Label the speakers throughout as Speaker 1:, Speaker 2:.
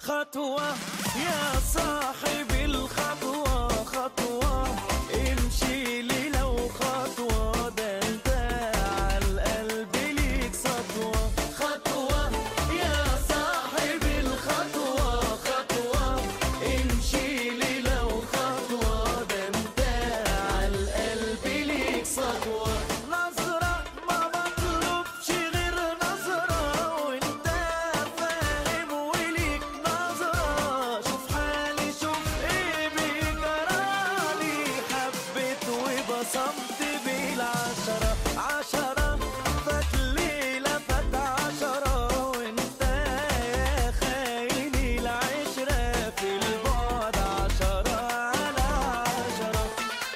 Speaker 1: خطوة يا صاحب الخطوة خطوة امشي لي لو خطوة ده انت عالقلب ليك سطوة خطوة يا صاحب الخطوة خطوة امشي لي لو خطوة ده انت عالقلب ليك سطوة نظرة ما مطلوبش غير نظرة وانت فاهم وليك نظرة شوف حالي شوف ايه بيجرالي حبيت وبصمت بالعشرة عشرة فات ليلة فات عشرة وانت يا خايني العشرة في البعد عشرة على عشرة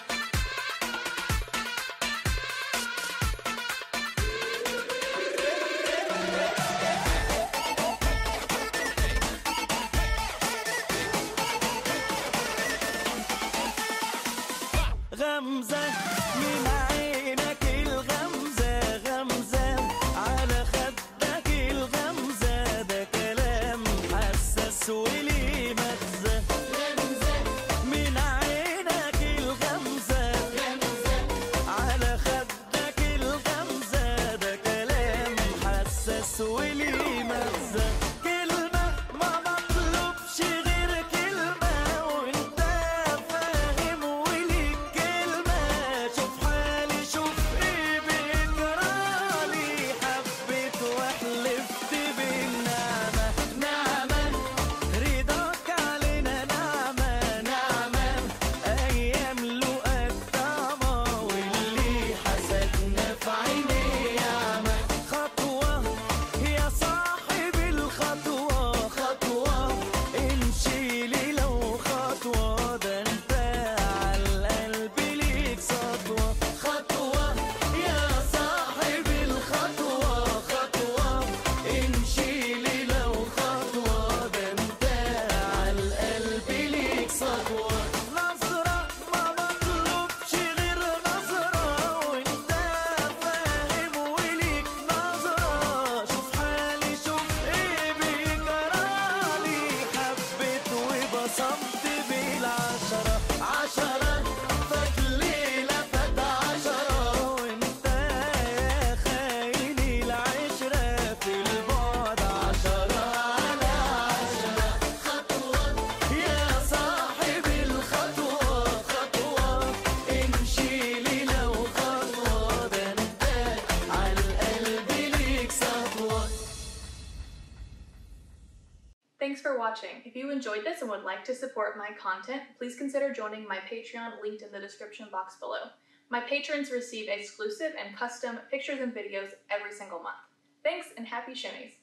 Speaker 1: غمزة من عينك الغمزة غمزة على خدك الغمزة ده كلام حساس وليه مغزى غمزة من عينك الغمزة غمزة على خدك الغمزة ده كلام حساس وليه مغزى كلمة ما مطلوبش غير كلمة وانت فاهم وليك كلمة شوف حالي شوف ايه بيجرالي حبيت وحلفت بالنعمة نعمة رضاك علينا نعمة نعمة أيام لقاك طعمة واللي حسدنا في عيني يعمى خطوة يا صاحب الخطوة خطوة امشي لي لو خطوة ده انت عالقلب ليك سطوة خطوة يا صاحب الخطوة خطوة امشي لي لو خطوة ده انت عالقلب ليك سطوة نظرة ما مطلوبش غير نظرة وانت فاهم وليك نظرة شوف حالي شوف ايه بيجرالي حبيت وبصمت بالعشرة عشرة فات ليلة فات عشرة وانت يا خايني العشرة في البعد عشرة على عشرة خطوة يا صاحب الخطوة خطوة امشي لي لو خطوة ده انت عالقلب ليك سطوة
Speaker 2: Thanks for watching. If you enjoyed this and would like to support my content, please consider joining my Patreon linked in the description box below. My patrons receive exclusive and custom pictures and videos every single month. Thanks and happy shimmies!